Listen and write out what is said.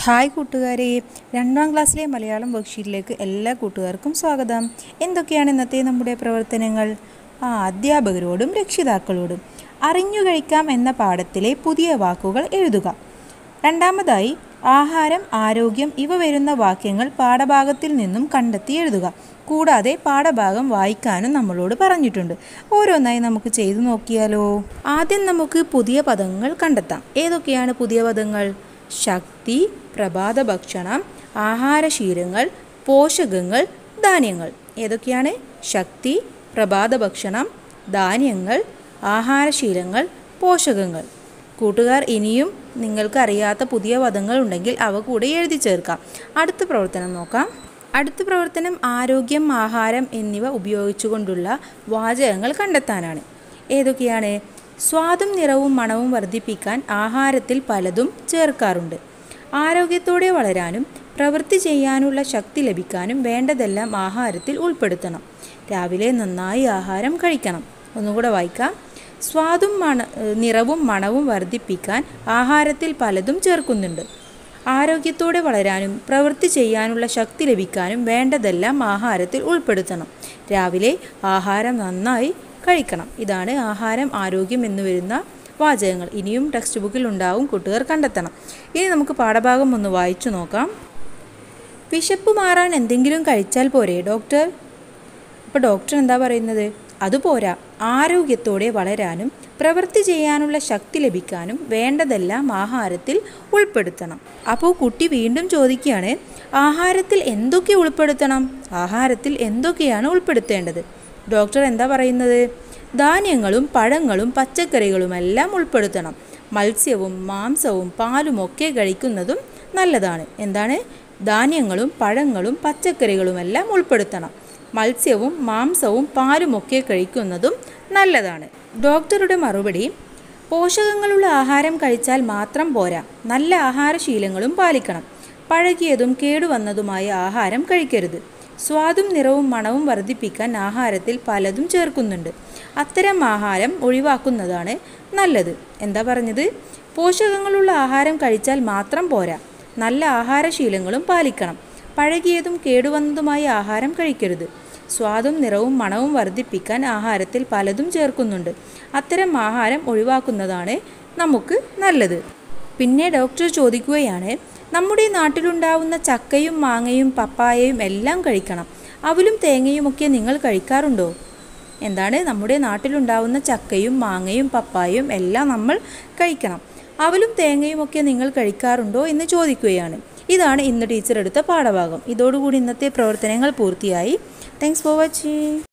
hi കൂട്ടുകാരെ രണ്ടാം ക്ലാസ്സിലെ മലയാളം വർക്ക്ഷീറ്റിലേക്ക് എല്ലാ കൂട്ടുകാർക്കും സ്വാഗതം എന്തൊക്കെയാണ് ഇന്നത്തെ നമ്മുടെ പ്രവർത്തനങ്ങൾ ആ അധ്യാപകരോടും രക്ഷിതാക്കളോടും അറിഞ്ഞു കഴിക്കാം എന്ന പാഠത്തിലെ പുതിയ വാക്കുകൾ എഴുതുക രണ്ടാമതായി ആഹാരം ആരോഗ്യം ഇവ വരുന്ന വാക്യങ്ങൾ പാഠഭാഗത്തിൽ നിന്നും കണ്ടെത്തി എഴുതുക കൂടാതെ പാഠഭാഗം വായിക്കാനും നമ്മളോട് പറഞ്ഞിട്ടുണ്ട് ഓരോന്നായി നമുക്ക് ചെയ്തു നോക്കിയാലോ ആദ്യം നമുക്ക് പുതിയ പദങ്ങൾ കണ്ടെത്താം ഏതൊക്കെയാണ് പുതിയ പദങ്ങൾ ശക്തി പ്രഭാത ഭക്ഷണം ആഹാരശീലങ്ങൾ പോഷകങ്ങൾ ധാന്യങ്ങൾ ഏതൊക്കെയാണ് ശക്തി പ്രഭാത ഭക്ഷണം ധാന്യങ്ങൾ ആഹാരശീലങ്ങൾ പോഷകങ്ങൾ കൂട്ടുകാർ ഇനിയും നിങ്ങൾക്ക് അറിയാത്ത പുതിയ പദങ്ങൾ ഉണ്ടെങ്കിൽ അവ കൂടെ എഴുതി ചേർക്കാം അടുത്ത പ്രവർത്തനം നോക്കാം അടുത്ത പ്രവർത്തനം ആരോഗ്യം ആഹാരം എന്നിവ ഉപയോഗിച്ചുകൊണ്ടുള്ള വാചകങ്ങൾ കണ്ടെത്താനാണ് ഏതൊക്കെയാണ് സ്വാദും നിറവും മണവും വർദ്ധിപ്പിക്കാൻ ആഹാരത്തിൽ പലതും ചേർക്കാറുണ്ട് ആരോഗ്യത്തോടെ വളരാനും പ്രവൃത്തി ചെയ്യാനുള്ള ശക്തി ലഭിക്കാനും വേണ്ടതെല്ലാം ആഹാരത്തിൽ ഉൾപ്പെടുത്തണം രാവിലെ നന്നായി ആഹാരം കഴിക്കണം ഒന്നുകൂടെ വായിക്കാം സ്വാദും മണ നിറവും മണവും വർദ്ധിപ്പിക്കാൻ ആഹാരത്തിൽ പലതും ചേർക്കുന്നുണ്ട് ആരോഗ്യത്തോടെ വളരാനും പ്രവൃത്തി ചെയ്യാനുള്ള ശക്തി ലഭിക്കാനും വേണ്ടതെല്ലാം ആഹാരത്തിൽ ഉൾപ്പെടുത്തണം രാവിലെ ആഹാരം നന്നായി കഴിക്കണം ഇതാണ് ആഹാരം ആരോഗ്യം എന്ന് വരുന്ന വാചകങ്ങൾ ഇനിയും ടെക്സ്റ്റ് ബുക്കിൽ ഉണ്ടാവും കൂട്ടുകാർ കണ്ടെത്തണം ഇനി നമുക്ക് പാഠഭാഗം ഒന്ന് വായിച്ചു നോക്കാം വിശപ്പ് മാറാൻ എന്തെങ്കിലും കഴിച്ചാൽ പോരെ ഡോക്ടർ അപ്പോൾ ഡോക്ടർ എന്താ പറയുന്നത് അതുപോരാ ആരോഗ്യത്തോടെ വളരാനും പ്രവൃത്തി ചെയ്യാനുള്ള ശക്തി ലഭിക്കാനും വേണ്ടതെല്ലാം ആഹാരത്തിൽ ഉൾപ്പെടുത്തണം അപ്പോൾ കുട്ടി വീണ്ടും ചോദിക്കുകയാണ് ആഹാരത്തിൽ എന്തൊക്കെ ഉൾപ്പെടുത്തണം ആഹാരത്തിൽ എന്തൊക്കെയാണ് ഉൾപ്പെടുത്തേണ്ടത് ഡോക്ടർ എന്താ പറയുന്നത് ധാന്യങ്ങളും പഴങ്ങളും പച്ചക്കറികളുമെല്ലാം ഉൾപ്പെടുത്തണം മത്സ്യവും മാംസവും പാലും ഒക്കെ കഴിക്കുന്നതും നല്ലതാണ് എന്താണ് ധാന്യങ്ങളും പഴങ്ങളും പച്ചക്കറികളുമെല്ലാം ഉൾപ്പെടുത്തണം മത്സ്യവും മാംസവും പാലുമൊക്കെ കഴിക്കുന്നതും നല്ലതാണ് ഡോക്ടറുടെ മറുപടി പോഷകങ്ങളുള്ള ആഹാരം കഴിച്ചാൽ മാത്രം പോരാ നല്ല ആഹാരശീലങ്ങളും പാലിക്കണം പഴകിയതും കേടുവന്നതുമായ ആഹാരം കഴിക്കരുത് സ്വാദും നിറവും മണവും വർദ്ധിപ്പിക്കാൻ ആഹാരത്തിൽ പലതും ചേർക്കുന്നുണ്ട് അത്തരം ആഹാരം ഒഴിവാക്കുന്നതാണ് നല്ലത് എന്താ പറഞ്ഞത് പോഷകങ്ങളുള്ള ആഹാരം കഴിച്ചാൽ മാത്രം പോരാ നല്ല ആഹാരശീലങ്ങളും പാലിക്കണം പഴകിയതും കേടുവന്നതുമായ ആഹാരം കഴിക്കരുത് സ്വാദും നിറവും മണവും വർദ്ധിപ്പിക്കാൻ ആഹാരത്തിൽ പലതും ചേർക്കുന്നുണ്ട് അത്തരം ആഹാരം ഒഴിവാക്കുന്നതാണ് നമുക്ക് നല്ലത് പിന്നെ ഡോക്ടർ ചോദിക്കുകയാണ് നമ്മുടെ നാട്ടിലുണ്ടാവുന്ന ചക്കയും മാങ്ങയും പപ്പായയും എല്ലാം കഴിക്കണം അവലും തേങ്ങയുമൊക്കെ നിങ്ങൾ കഴിക്കാറുണ്ടോ എന്താണ് നമ്മുടെ നാട്ടിലുണ്ടാവുന്ന ചക്കയും മാങ്ങയും പപ്പായയും എല്ലാം നമ്മൾ കഴിക്കണം അവലും തേങ്ങയും ഒക്കെ നിങ്ങൾ കഴിക്കാറുണ്ടോ എന്ന് ചോദിക്കുകയാണ് ഇതാണ് ഇന്ന് ടീച്ചർ എടുത്ത പാഠഭാഗം ഇതോടുകൂടി ഇന്നത്തെ പ്രവർത്തനങ്ങൾ പൂർത്തിയായി താങ്ക്സ് ഫോർ വാച്ചിങ്